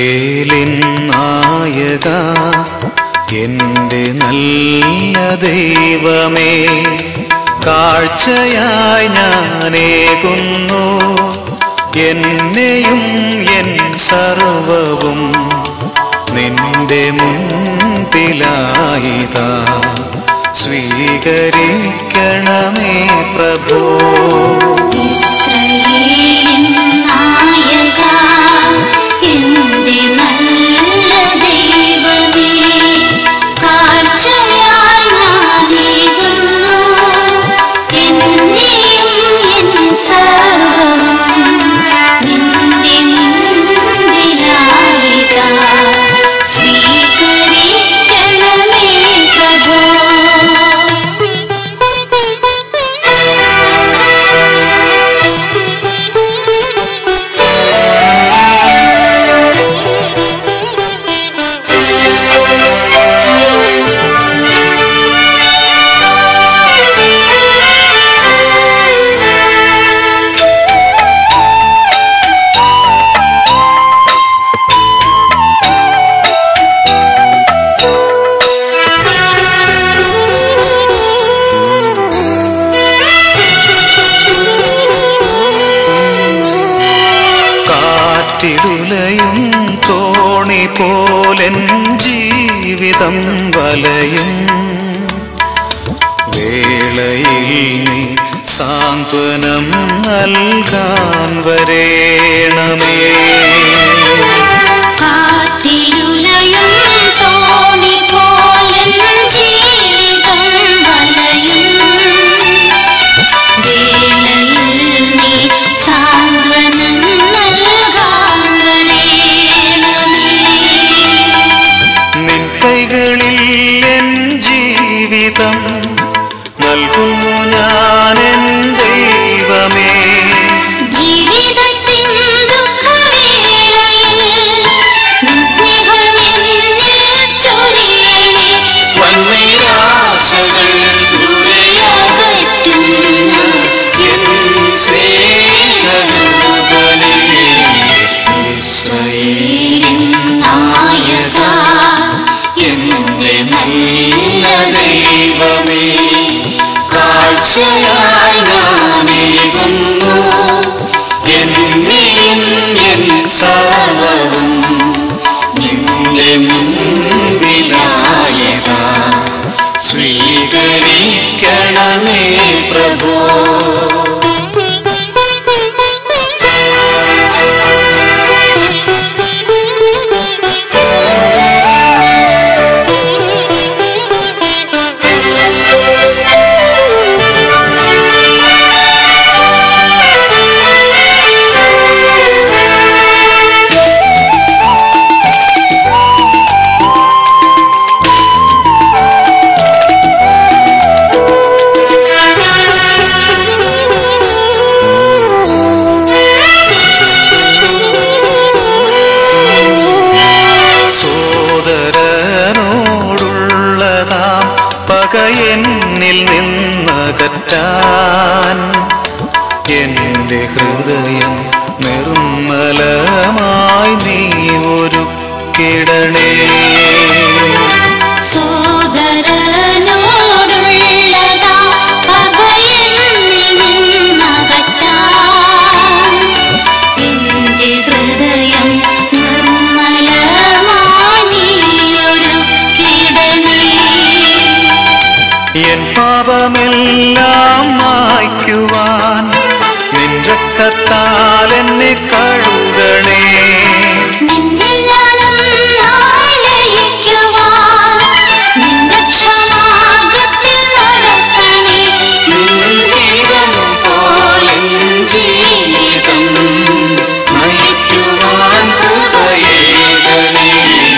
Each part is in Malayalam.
ഇസ്രയേലിൻ നായക എന്റെ നല്ല ദൈവമേ കാഴ്ചയായി ഞാനേകുന്നു എന്നെയും എൻ സർവവും നിന്റെ മുൻപിലായിതാ സ്വീകരിക്കണമേ പ്രഭോ ഇസ്രയേലിൻ നായക എന്റെ നല്ല ദൈവമേ കാഴ്ചയായി ഞാനേകുന്നു എന്നെയും എൻ സർവ്വവും നിന്റെ മുൻപിലായിതാ സ്വീകരിക്കണമേ പ്രഭോ കാറ്റിലുലയും തോണി പോലെൻ ജീവിതം വലയും വേളയിൽ നീ സാന്ത്വനം നൽകാൻ വരേണമേ കാറ്റിലുലയും തോണി പോലൻ ജീവിതം വലയും വേളയിൽ നീ സാന്ത്വനം നൽകാൻ വരേണമേ നിൻ കൈകളിൽ എൻ ജീവിതം നൽകുന്നു ഞാൻ എൻ ദൈവമേ ജീവിതത്തിൻ ദുഃഖവേളയിൽ നിൻ സ്നേഹമെന്നിൽ ചൊരിയണേ വൻനിരാശകൾ ദൂരെയകറ്റുന്ന എൻ സ്നേഹരൂപനേ ഇസ്രായേലിൻ നായക എന്റെ നല്ല ദൈവമേ കാഴ്ചയായി ഞാനേകുന്നു എന്നെയും എൻ സർവവും നിന്റെ മുൻപിലായക സ്വീകരിക്കണമേ പ്രഭോ സോദരനോടുള്ളതാം പക എന്നിൽ നിന്നകറ്റാൻ എന്റെ ഹൃദയം നിർമ്മലമായി നീ ഒരു കിടണേ സോദരനോടുള്ളതാ പകയെന്നിൽ നിന്നകറ്റാൻ എന്റെ ഹൃദയം നിർമ്മലമായി നീയൊരുക്കിടണേ എൻ പാപമെല്ലാം മായ്ക്കുവാൻ നിൻ രക്തത്താൽ എന്നെ കഴുകണേ നിന്നിൽ ഞാനൊന്നായി ലയിക്കുവാൻ നിൻ രക്ഷാമാർഗ്ഗത്തിൽ നടത്തണേ നിൻ ഹിതം പോലെൻ ജീവിതം നയിക്കുവാൻ കൃപയേകണേ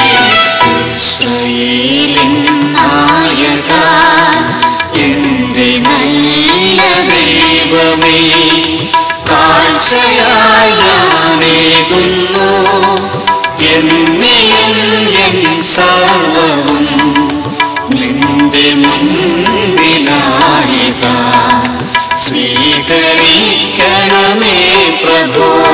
ഇസ്രായേലിൻ നായക എന്റെ നല്ല ദൈവമേ കാഴ്ചയായി ഞാനേകുന്നു എന്നെയും എൻ സർവവും നിന്റെ മുൻപിലായക സ്വീകരിക്കണമേ പ്രഭോ